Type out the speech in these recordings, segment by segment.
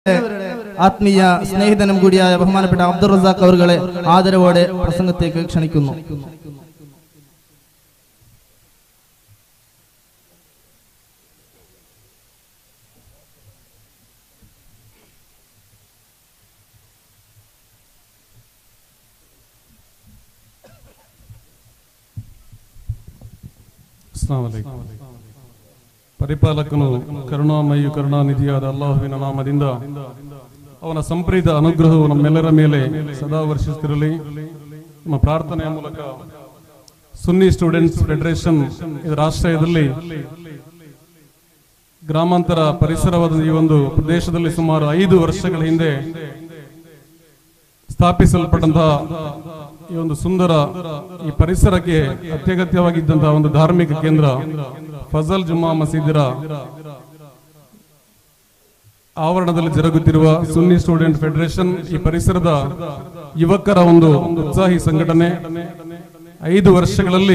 ആത്മീയ സ്നേഹിതനും കൂടിയായ ബഹുമാനപ്പെട്ട അബ്ദുൾ റസാഖ് അവറുകളെ ആദരവോടെ പ്രസംഗത്തേക്ക് ക്ഷണിക്കുന്നു ಅಸ್ಲಾಂ ವಲೈಕುಂ. ಪರಿಪಾಲಕನು ಕರುಣಾಮಯಿ ಕರುಣಾನಿಧಿಯಾದ ಅಲ್ಲಾಹುವಿನ ನಾಮದಿಂದ ಅವನ ಸಂಪ್ರೀತ ಅನುಗ್ರಹವು ನಮ್ಮೆಲ್ಲರ ಮೇಲೆ ಸದಾ ವರ್ಷಿಸುತ್ತಿರಲಿ ನಮ್ಮ ಪ್ರಾರ್ಥನೆಯ ಮೂಲಕ ಸುನ್ನಿ ಸ್ಟೂಡೆಂಟ್ಸ್ ಫೆಡರೇಷನ್ ಇದರ ಆಶ್ರಯದಲ್ಲಿ ಗ್ರಾಮಾಂತರ ಪರಿಸರವಾದ ಈ ಒಂದು ಪ್ರದೇಶದಲ್ಲಿ ಸುಮಾರು ಐದು ವರ್ಷಗಳ ಹಿಂದೆ ಸ್ಥಾಪಿಸಲ್ಪಟ್ಟಂತಹ ಈ ಒಂದು ಸುಂದರ ಈ ಪರಿಸರಕ್ಕೆ ಅತ್ಯಗತ್ಯವಾಗಿದ್ದಂತಹ ಒಂದು ಧಾರ್ಮಿಕ ಕೇಂದ್ರ ಫಜಲ್ ಜುಮ್ಮಾ ಮಸೀದಿರ ಆವರಣದಲ್ಲಿ ಜರುಗುತ್ತಿರುವ ಸುನ್ನಿ ಸ್ಟೂಡೆಂಟ್ ಫೆಡರೇಷನ್ ಈ ಪರಿಸರದ ಯುವಕರ ಒಂದು ಉತ್ಸಾಹಿ ಸಂಘಟನೆ ಐದು ವರ್ಷಗಳಲ್ಲಿ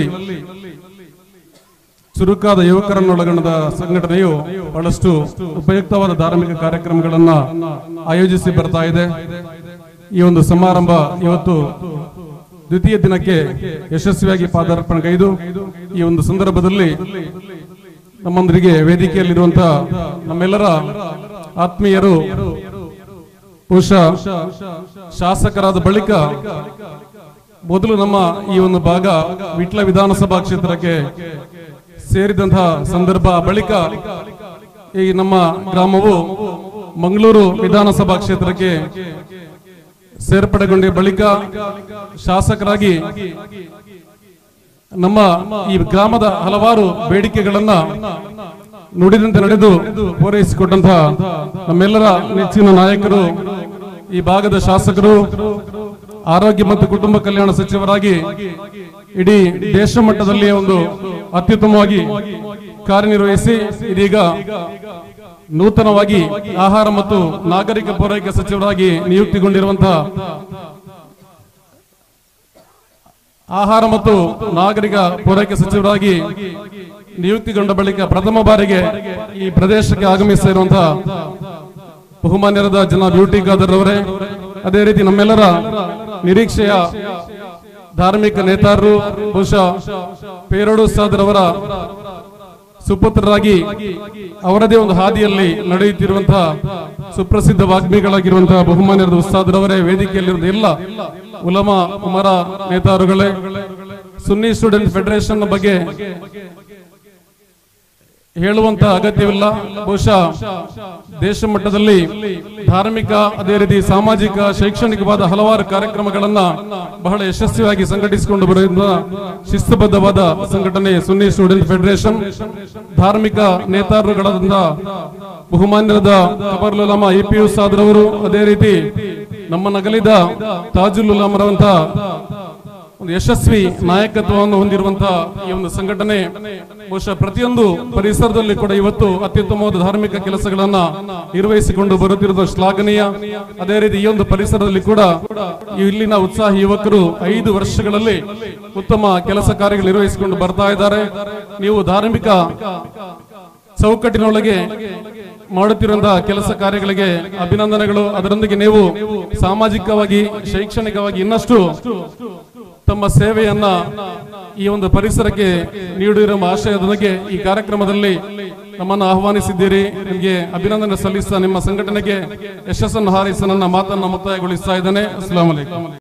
ಚುರುಕಾದ ಯುವಕರನ್ನೊಳಗೊಂಡ ಸಂಘಟನೆಯು ಬಹಳಷ್ಟು ಉಪಯುಕ್ತವಾದ ಧಾರ್ಮಿಕ ಕಾರ್ಯಕ್ರಮಗಳನ್ನ ಆಯೋಜಿಸಿ ಬರ್ತಾ ಇದೆ ಈ ಒಂದು ಸಮಾರಂಭ ಇವತ್ತು ದ್ವಿತೀಯ ದಿನಕ್ಕೆ ಯಶಸ್ವಿಯಾಗಿ ಪಾದಾರ್ಪಣೆಗೈದು ಈ ಒಂದು ಸಂದರ್ಭದಲ್ಲಿ ನಮ್ಮೊಂದಿಗೆ ವೇದಿಕೆಯಲ್ಲಿರುವಂತಹ ನಮ್ಮೆಲ್ಲರ ಆತ್ಮೀಯರು ಬಹುಶಃ ಶಾಸಕರಾದ ಬಳಿಕ ಮೊದಲು ನಮ್ಮ ಈ ಒಂದು ಭಾಗ ವಿಟ್ಲ ವಿಧಾನಸಭಾ ಕ್ಷೇತ್ರಕ್ಕೆ ಸೇರಿದಂತಹ ಸಂದರ್ಭ ಬಳಿಕ ಈ ನಮ್ಮ ಗ್ರಾಮವು ಮಂಗಳೂರು ವಿಧಾನಸಭಾ ಕ್ಷೇತ್ರಕ್ಕೆ ಸೇರ್ಪಡೆಗೊಂಡ ಬಳಿಕ ಶಾಸಕರಾಗಿ ನಮ್ಮ ಈ ಗ್ರಾಮದ ಹಲವಾರು ಬೇಡಿಕೆಗಳನ್ನ ನುಡಿದಂತೆ ನಡೆದು ಪೂರೈಸಿಕೊಟ್ಟಂತಹ ನಮ್ಮೆಲ್ಲರ ನೆಚ್ಚಿನ ನಾಯಕರು ಈ ಭಾಗದ ಶಾಸಕರು ಆರೋಗ್ಯ ಮತ್ತು ಕುಟುಂಬ ಕಲ್ಯಾಣ ಸಚಿವರಾಗಿ ಇಡೀ ದೇಶ ಮಟ್ಟದಲ್ಲಿ ಒಂದು ಅತ್ಯುತ್ತಮವಾಗಿ ಕಾರ್ಯನಿರ್ವಹಿಸಿ ಇದೀಗ ನೂತನವಾಗಿ ಆಹಾರ ಮತ್ತು ನಾಗರಿಕ ಪೂರೈಕೆ ಸಚಿವರಾಗಿ ನಿಯುಕ್ತಿಗೊಂಡಿರುವಂತಹ ಆಹಾರ ಮತ್ತು ನಾಗರಿಕ ಪೂರೈಕೆ ಸಚಿವರಾಗಿ ನಿಯುಕ್ತಿಗೊಂಡ ಬಳಿಕ ಪ್ರಥಮ ಬಾರಿಗೆ ಈ ಪ್ರದೇಶಕ್ಕೆ ಆಗಮಿಸಿರುವಂತಹ ಬಹುಮಾನ್ಯರಾದ ಜನ ಬ್ಯೂಟಿ ಖಾದರ್ ಅವರೇ ಅದೇ ರೀತಿ ನಮ್ಮೆಲ್ಲರ ನಿರೀಕ್ಷೆಯ ಧಾರ್ಮಿಕ ನೇತಾರರು ಬಹುಶಃ ಪೇರೋಡು ಸಾದರ್ ಅವರ ಸುಪುತ್ರರಾಗಿ ಅವರದೇ ಒಂದು ಹಾದಿಯಲ್ಲಿ ನಡೆಯುತ್ತಿರುವಂತಹ ಸುಪ್ರಸಿದ್ಧ ವಾಗ್ಮಿಗಳಾಗಿರುವಂತಹ ಬಹುಮಾನ್ಯರಾದ ಉಸ್ತಾದ್ರವರೇ ವೇದಿಕೆಯಲ್ಲಿರುವ ಎಲ್ಲ ಉಲಮ ಉಮರ ನೇತಾರುಗಳೇ ಸುನ್ನಿ ಸ್ಟೂಡೆಂಟ್ ಫೆಡರೇಷನ್ ಬಗ್ಗೆ ಹೇಳುವಂತ ಅಗತ್ಯವಿಲ್ಲ ಬಹುಶಃ ದೇಶ ಮಟ್ಟದಲ್ಲಿ ಧಾರ್ಮಿಕ ಅದೇ ರೀತಿ ಸಾಮಾಜಿಕ ಶೈಕ್ಷಣಿಕವಾದ ಹಲವಾರು ಕಾರ್ಯಕ್ರಮಗಳನ್ನ ಬಹಳ ಯಶಸ್ವಿಯಾಗಿ ಸಂಘಟಿಸಿಕೊಂಡು ಬರುವ ಶಿಸ್ತುಬದ್ಧವಾದ ಸಂಘಟನೆ ಸುನ್ನಿ ಸ್ಟೂಡೆಂಟ್ ಫೆಡರೇಷನ್ ಧಾರ್ಮಿಕ ನೇತಾರರುಗಳಾದ ಬಹುಮಾನ್ಯರಾದ ಕಬರ್ಲ್ ಉಲಮ ಇ ಪಿ ಅವರು ಅದೇ ರೀತಿ ನಮ್ಮ ನಗಲಿದ ತಾಜುಲ್ ಉಲಾಮರವಂತ ಒಂದು ಯಶಸ್ವಿ ನಾಯಕತ್ವವನ್ನು ಹೊಂದಿರುವಂತಹ ಈ ಒಂದು ಸಂಘಟನೆ ಬಹುಶಃ ಪ್ರತಿಯೊಂದು ಪರಿಸರದಲ್ಲಿ ಕೂಡ ಇವತ್ತು ಅತ್ಯುತ್ತಮವಾದ ಧಾರ್ಮಿಕ ಕೆಲಸಗಳನ್ನ ನಿರ್ವಹಿಸಿಕೊಂಡು ಬರುತ್ತಿರುವುದು ಶ್ಲಾಘನೀಯ ಅದೇ ರೀತಿ ಈ ಒಂದು ಪರಿಸರದಲ್ಲಿ ಕೂಡ ಇಲ್ಲಿನ ಉತ್ಸಾಹಿ ಯುವಕರು ಐದು ವರ್ಷಗಳಲ್ಲಿ ಉತ್ತಮ ಕೆಲಸ ಕಾರ್ಯಗಳು ನಿರ್ವಹಿಸಿಕೊಂಡು ಬರ್ತಾ ಇದ್ದಾರೆ ನೀವು ಧಾರ್ಮಿಕ ಚೌಕಟ್ಟಿನೊಳಗೆ ಮಾಡುತ್ತಿರುವಂತಹ ಕೆಲಸ ಕಾರ್ಯಗಳಿಗೆ ಅಭಿನಂದನೆಗಳು ಅದರೊಂದಿಗೆ ನೀವು ಸಾಮಾಜಿಕವಾಗಿ ಶೈಕ್ಷಣಿಕವಾಗಿ ಇನ್ನಷ್ಟು ತಮ್ಮ ಸೇವೆಯನ್ನ ಈ ಒಂದು ಪರಿಸರಕ್ಕೆ ನೀಡಿರುವ ಆಶಯದೊಂದಿಗೆ ಈ ಕಾರ್ಯಕ್ರಮದಲ್ಲಿ ನಮ್ಮನ್ನು ಆಹ್ವಾನಿಸಿದ್ದೀರಿ ನಿಮಗೆ ಅಭಿನಂದನೆ ಸಲ್ಲಿಸ್ತಾ ನಿಮ್ಮ ಸಂಘಟನೆಗೆ ಯಶಸ್ಸನ್ನು ಹಾರೈಸಿ ನನ್ನ ಮಾತನ್ನ ಮುಕ್ತಾಯಗೊಳಿಸ್ತಾ ಇದ್ದೇನೆ ಅಸ್ಲಾಂ ವಲೈಕುಂ